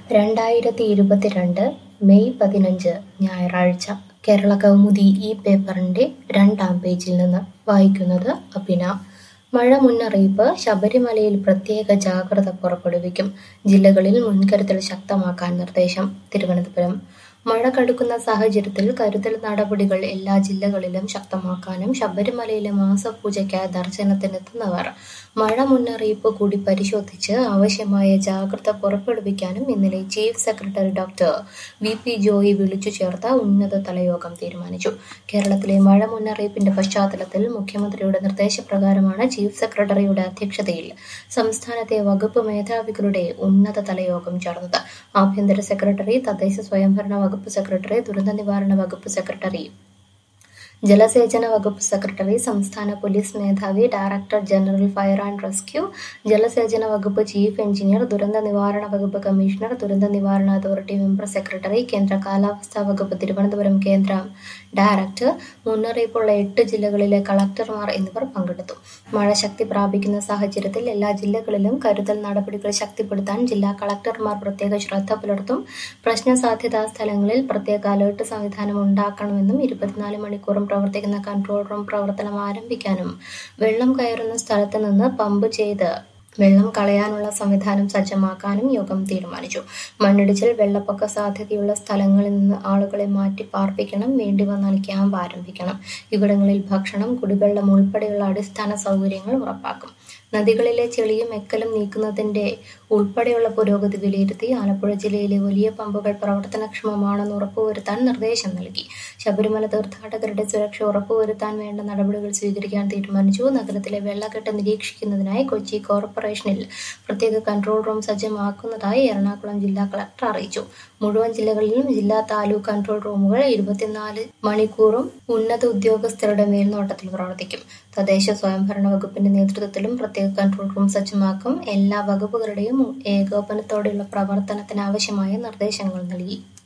രണ്ടായിരത്തി ഇരുപത്തിരണ്ട് മെയ് പതിനഞ്ച് ഞായറാഴ്ച കേരള കൗമുദി ഈ പേപ്പറിന്റെ രണ്ടാം പേജിൽ നിന്ന് വായിക്കുന്നത് അഭിന മഴ മുന്നറിയിപ്പ് ശബരിമലയിൽ പ്രത്യേക ജാഗ്രത പുറപ്പെടുവിക്കും ജില്ലകളിൽ മുൻകരുതൽ ശക്തമാക്കാൻ നിർദ്ദേശം തിരുവനന്തപുരം മഴ കടുക്കുന്ന സാഹചര്യത്തിൽ കരുതൽ നടപടികൾ എല്ലാ ജില്ലകളിലും ശക്തമാക്കാനും ശബരിമലയിലെ മാസപൂജയ്ക്കായി ദർശനത്തിനെത്തുന്നവർ മഴ മുന്നറിയിപ്പ് കൂടി പരിശോധിച്ച് ആവശ്യമായ ജാഗ്രത പുറപ്പെടുവിക്കാനും ഇന്നലെ chief secretary doctor V P Joy വിളിച്ചു ചേർത്ത ഉന്നതതല യോഗം തീരുമാനിച്ചു കേരളത്തിലെ മഴ മുന്നറിയിപ്പിന്റെ പശ്ചാത്തലത്തിൽ മുഖ്യമന്ത്രിയുടെ നിർദ്ദേശപ്രകാരമാണ് ചീഫ് സെക്രട്ടറിയുടെ അധ്യക്ഷതയിൽ സംസ്ഥാനത്തെ വകുപ്പ് മേധാവികളുടെ ഉന്നതതല യോഗം ചേർന്നത് ആഭ്യന്തര സെക്രട്ടറി തദ്ദേശ സ്വയംഭരണ വകുപ്പ് സെക്രട്ടറി ദുരന്ത നിവാരണ വകുപ്പ് സെക്രട്ടറി ജലസേചന വകുപ്പ് സെക്രട്ടറി സംസ്ഥാന പോലീസ് മേധാവി director general fire and rescue ജലസേചന വകുപ്പ് ചീഫ് എഞ്ചിനീയർ ദുരന്ത നിവാരണ വകുപ്പ് കമ്മീഷണർ ദുരന്ത നിവാരണ അതോറിറ്റി മെമ്പർ സെക്രട്ടറി കേന്ദ്ര കാലാവസ്ഥാ വകുപ്പ് തിരുവനന്തപുരം കേന്ദ്ര ഡയറക്ടർ മുന്നറിയിപ്പുള്ള എട്ട് ജില്ലകളിലെ കളക്ടർമാർ എന്നിവർ പങ്കെടുത്തു മഴ ശക്തി പ്രാപിക്കുന്ന സാഹചര്യത്തിൽ എല്ലാ ജില്ലകളിലും കരുതൽ നടപടികൾ ശക്തിപ്പെടുത്താൻ ജില്ലാ കളക്ടർമാർ പ്രത്യേക ശ്രദ്ധ പുലർത്തും പ്രശ്ന സാധ്യതാ സ്ഥലങ്ങളിൽ പ്രത്യേക അലേർട്ട് സംവിധാനം ഉണ്ടാക്കണമെന്നും ഇരുപത്തിനാല് മണിക്കൂറും പ്രവർത്തിക്കുന്ന കൺട്രോൾ റൂം പ്രവർത്തനം ആരംഭിക്കാനും വെള്ളം കയറുന്ന സ്ഥലത്ത് നിന്ന് പമ്പ് ചെയ്ത് വെള്ളം കളയാനുള്ള സംവിധാനം സജ്ജമാക്കാനും യോഗം തീരുമാനിച്ചു മണ്ണിടിച്ചിൽ വെള്ളപ്പൊക്ക സാധ്യതയുള്ള സ്ഥലങ്ങളിൽ നിന്ന് ആളുകളെ മാറ്റി പാർപ്പിക്കണം വേണ്ടി വന്നാൽ ക്യാമ്പ് ആരംഭിക്കണം ഇവിടങ്ങളിൽ ഭക്ഷണം കുടിവെള്ളം ഉൾപ്പെടെയുള്ള അടിസ്ഥാന സൗകര്യങ്ങൾ ഉറപ്പാക്കും നദികളിലെ ചെളിയും എക്കലും നീക്കുന്നതിന്റെ ഉൾപ്പെടെയുള്ള പുരോഗതി വിലയിരുത്തി ആലപ്പുഴ ജില്ലയിലെ വലിയ പമ്പുകൾ പ്രവർത്തനക്ഷമമാണെന്ന് ഉറപ്പുവരുത്താൻ നിർദ്ദേശം നൽകി ശബരിമല തീർത്ഥാടകരുടെ സുരക്ഷ ഉറപ്പുവരുത്താൻ വേണ്ട നടപടികൾ സ്വീകരിക്കാൻ തീരുമാനിച്ചു നഗരത്തിലെ വെള്ളക്കെട്ട് നിരീക്ഷിക്കുന്നതിനായി കൊച്ചി കോർപ്പറേഷനിൽ പ്രത്യേക കൺട്രോൾ റൂം സജ്ജമാക്കുന്നതായി എറണാകുളം ജില്ലാ കളക്ടർ അറിയിച്ചു മുഴുവൻ ജില്ലകളിലും ജില്ലാ താലൂക്ക് കൺട്രോൾ റൂമുകൾ ഇരുപത്തിനാല് മണിക്കൂറും ഉന്നത ഉദ്യോഗസ്ഥരുടെ മേൽനോട്ടത്തിൽ പ്രവർത്തിക്കും തദ്ദേശ സ്വയംഭരണ വകുപ്പിന്റെ നേതൃത്വത്തിലും പ്രത്യേക കൺട്രോൾ റൂം സജ്ജമാക്കും എല്ലാ വകുപ്പുകളുടെയും ഏകോപനത്തോടെയുള്ള പ്രവർത്തനത്തിന് ആവശ്യമായ നിർദ്ദേശങ്ങൾ നൽകി